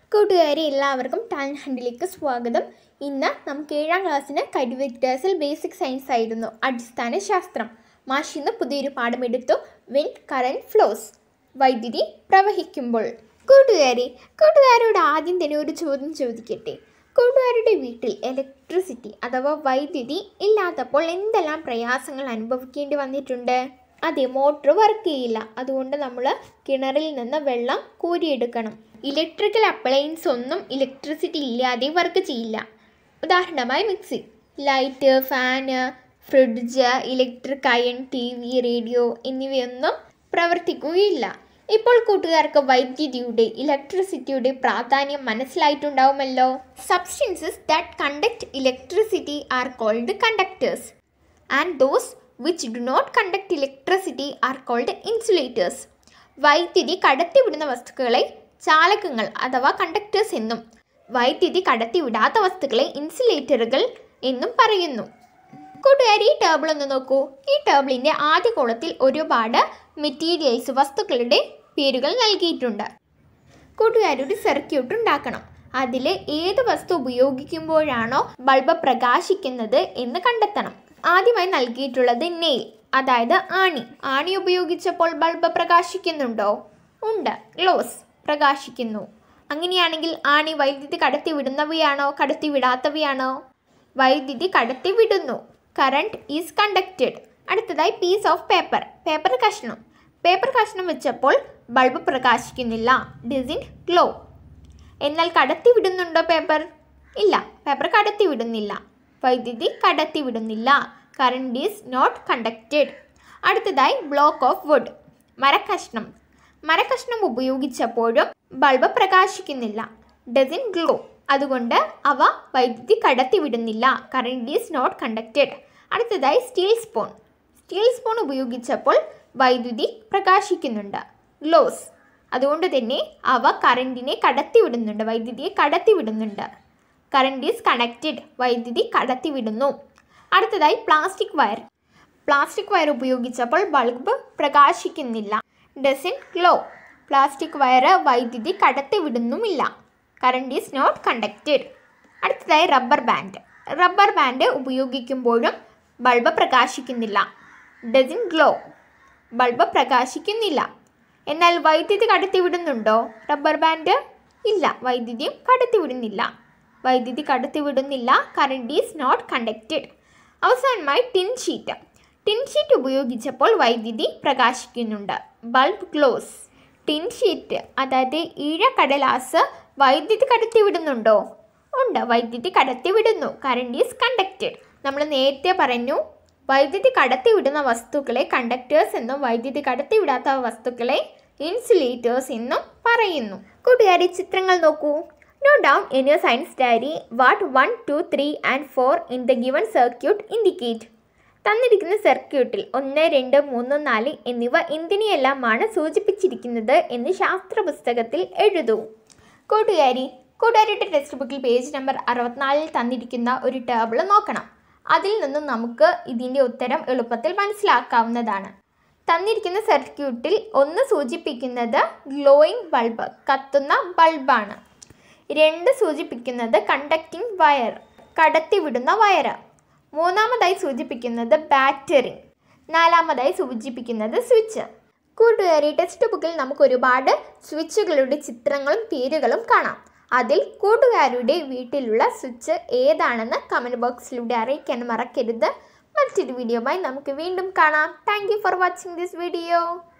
കൂട്ടുകാരെ എല്ലാവർക്കും ടാലൻറ്റ് ഹണ്ടിലേക്ക് സ്വാഗതം ഇന്ന് നമുക്ക് ഏഴാം ക്ലാസ്സിന് കരുവിക്ടേഴ്സിൽ ബേസിക് സയൻസ് ആയിരുന്നു അടിസ്ഥാന ശാസ്ത്രം മാഷ് ഇന്ന് പുതിയൊരു പാഠമെടുത്തു വെൻ കറൻറ്റ് ഫ്ലോസ് വൈദ്യുതി പ്രവഹിക്കുമ്പോൾ കൂട്ടുകാരെ കൂട്ടുകാരോട് ആദ്യം തന്നെ ഒരു ചോദ്യം ചോദിക്കട്ടെ കൂട്ടുകാരുടെ വീട്ടിൽ ഇലക്ട്രിസിറ്റി അഥവാ വൈദ്യുതി ഇല്ലാത്തപ്പോൾ എന്തെല്ലാം പ്രയാസങ്ങൾ അനുഭവിക്കേണ്ടി വന്നിട്ടുണ്ട് അതെ മോട്ടർ വർക്ക് ചെയ്യില്ല അതുകൊണ്ട് നമ്മൾ കിണറിൽ നിന്ന് വെള്ളം കോരിയെടുക്കണം ഇലക്ട്രിക്കൽ അപ്ലയൻസ് ഒന്നും ഇലക്ട്രിസിറ്റി ഇല്ലാതെ വർക്ക് ചെയ്യില്ല ഉദാഹരണമായി mixie light fan fridge electric iron T V radio എന്നിവയൊന്നും പ്രവർത്തിക്കുകയില്ല ഇപ്പോൾ കൂട്ടുകാർക്ക് വൈദ്യുതിയുടെ ഇലക്ട്രിസിറ്റിയുടെ പ്രാധാന്യം മനസ്സിലായിട്ടുണ്ടാവുമല്ലോ substances that conduct electricity are called conductors and those which do not conduct electricity are called insulators വൈദ്യുതി കടത്തിവിടുന്ന വസ്തുക്കളെ ചാലകങ്ങൾ അഥവാ കണ്ടക്ടേഴ്സ് എന്നും വൈദ്യുതി കടത്തിവിടാത്ത വസ്തുക്കളെ ഇൻസുലേറ്ററുകൾ എന്നും പറയുന്നു കൂട്ടുകാർ ഈ ടേബിൾ ഒന്ന് നോക്കൂ ഈ ടേബിളിൻ്റെ ആദ്യ കോളത്തിൽ ഒരുപാട് മെറ്റീരിയൽസ് വസ്തുക്കളുടെ പേരുകൾ നൽകിയിട്ടുണ്ട് കൂട്ടുകാരൊരു സർക്യൂട്ട് ഉണ്ടാക്കണം അതിൽ ഏത് വസ്തു ഉപയോഗിക്കുമ്പോഴാണോ ബൾബ് പ്രകാശിക്കുന്നത് എന്ന് കണ്ടെത്തണം ആദ്യമായി നൽകിയിട്ടുള്ളത് നെയിൽ അതായത് ആണി ആണി ഉപയോഗിച്ചപ്പോൾ ബൾബ് പ്രകാശിക്കുന്നുണ്ടോ ഉണ്ട് ഗ്ലോസ് പ്രകാശിക്കുന്നു അങ്ങനെയാണെങ്കിൽ ആണി വൈദ്യുതി കടത്തിവിടുന്നവയാണോ കടത്തിവിടാത്തവയാണോ വൈദ്യുതി കടത്തിവിടുന്നു കറണ്ട് ഈസ് കണ്ടക്റ്റഡ് അടുത്തതായി പീസ് ഓഫ് പേപ്പർ പേപ്പർ കഷ്ണം പേപ്പർ കഷ്ണം വെച്ചപ്പോൾ ബൾബ് പ്രകാശിക്കുന്നില്ല ഡിസിൻ ഗ്ലോ എന്നാൽ കടത്തിവിടുന്നുണ്ടോ പേപ്പർ ഇല്ല പേപ്പർ കടത്തിവിടുന്നില്ല വൈദ്യുതി കടത്തിവിടുന്നില്ല കറണ്ട് ഈസ് നോട്ട് കണ്ടക്റ്റഡ് അടുത്തതായി ബ്ലോക്ക് ഓഫ് വുഡ് മരക്കഷ്ണം മരക്കഷ്ണം ഉപയോഗിച്ചപ്പോഴും ബൾബ് പ്രകാശിക്കുന്നില്ല ഡസിൻ ഗ്ലോ അതുകൊണ്ട് അവ വൈദ്യുതി കടത്തിവിടുന്നില്ല കറണ്ട് ഈസ് നോട്ട് കണ്ടക്റ്റഡ് അടുത്തതായി സ്റ്റീൽ സ്പൂൺ സ്റ്റീൽ സ്പൂൺ ഉപയോഗിച്ചപ്പോൾ വൈദ്യുതി പ്രകാശിക്കുന്നുണ്ട് ഗ്ലോസ് അതുകൊണ്ട് തന്നെ അവ കറണ്ടിനെ കടത്തിവിടുന്നുണ്ട് വൈദ്യുതിയെ കടത്തിവിടുന്നുണ്ട് കറണ്ട് ഈസ് കണക്റ്റഡ് വൈദ്യുതി കടത്തിവിടുന്നു അടുത്തതായി പ്ലാസ്റ്റിക് വയർ പ്ലാസ്റ്റിക് വയർ ഉപയോഗിച്ചപ്പോൾ ബൾബ് പ്രകാശിക്കുന്നില്ല ഡസിൻ ഗ്ലോ പ്ലാസ്റ്റിക് വയർ വൈദ്യുതി കടത്തിവിടുന്നുമില്ല കറണ്ട് ഈസ് നോട്ട് കണ്ടക്റ്റഡ് അടുത്തതായി റബ്ബർ ബാൻഡ് റബ്ബർ ബാൻഡ് ഉപയോഗിക്കുമ്പോഴും ബൾബ് പ്രകാശിക്കുന്നില്ല ഡസിൻ ഗ്ലോ ബൾബ് പ്രകാശിക്കുന്നില്ല എന്നാൽ വൈദ്യുതി കടത്തിവിടുന്നുണ്ടോ റബ്ബർ ബാൻഡ് ഇല്ല വൈദ്യുതിയും കടത്തിവിടുന്നില്ല വൈദ്യുതി കടത്തിവിടുന്നില്ല കറണ്ട് ഈസ് നോട്ട് കണ്ടക്റ്റഡ് അവസാനമായി ടിൻ ഷീറ്റ് ടിൻ ഷീറ്റ് ഉപയോഗിച്ചപ്പോൾ വൈദ്യുതി പ്രകാശിക്കുന്നുണ്ട് ബൾബ് ഗ്ലോസ് ടിൻ ഷീറ്റ് അതായത് ഈഴക്കടലാസ് വൈദ്യുതി കടത്തിവിടുന്നുണ്ടോ ഉണ്ട് വൈദ്യുതി കടത്തിവിടുന്നു കറണ്ട് ഈസ് കണ്ടക്റ്റഡ് നമ്മൾ നേരത്തെ പറഞ്ഞു വൈദ്യുതി കടത്തിവിടുന്ന വസ്തുക്കളെ കണ്ടക്ടേഴ്സ് എന്നും വൈദ്യുതി കടത്തിവിടാത്ത വസ്തുക്കളെ ഇൻസുലേറ്റേഴ്സ് എന്നും പറയുന്നു കൂട്ടുകാരി ചിത്രങ്ങൾ നോക്കൂ note down in your science diary what one two three and four in the given circuit indicate തന്നിരിക്കുന്ന സർക്യൂട്ടിൽ ഒന്ന് രണ്ട് മൂന്ന് നാല് എന്നിവ എന്തിനെയെല്ലാമാണ് സൂചിപ്പിച്ചിരിക്കുന്നത് എന്ന് ശാസ്ത്ര പുസ്തകത്തിൽ എഴുതൂ കൂട്ടുകാരി കൂട്ടുകാരിയുടെ ടെക്സ്റ്റ് ബുക്കിൽ പേജ് നമ്പർ അറുപത്തിനാലിൽ തന്നിരിക്കുന്ന ഒരു ടേബിൾ നോക്കണം അതിൽ നിന്നും നമുക്ക് ഇതിൻ്റെ ഉത്തരം എളുപ്പത്തിൽ മനസ്സിലാക്കാവുന്നതാണ് തന്നിരിക്കുന്ന സർക്യൂട്ടിൽ ഒന്ന് സൂചിപ്പിക്കുന്നത് ഗ്ലോയിങ് ബൾബ് കത്തുന്ന ബൾബാണ് രണ്ട് സൂചിപ്പിക്കുന്നത് കണ്ടക്റ്റിംഗ് വയർ കടത്തിവിടുന്ന വയർ മൂന്നാമതായി സൂചിപ്പിക്കുന്നത് ബാറ്ററി നാലാമതായി സൂചിപ്പിക്കുന്നത് സ്വിച്ച് കൂട്ടുകാരി ടെക്സ്റ്റ് ബുക്കിൽ നമുക്ക് ഒരുപാട് സ്വിച്ചുകളുടെ ചിത്രങ്ങളും പേരുകളും കാണാം അതിൽ കൂട്ടുകാരുടെ വീട്ടിലുള്ള സ്വിച്ച് ഏതാണെന്ന് കമൻറ്റ് ബോക്സിലൂടെ അറിയിക്കാൻ മറക്കരുത് മറ്റൊരു വീഡിയോയുമായി നമുക്ക് വീണ്ടും കാണാം thank for watching this video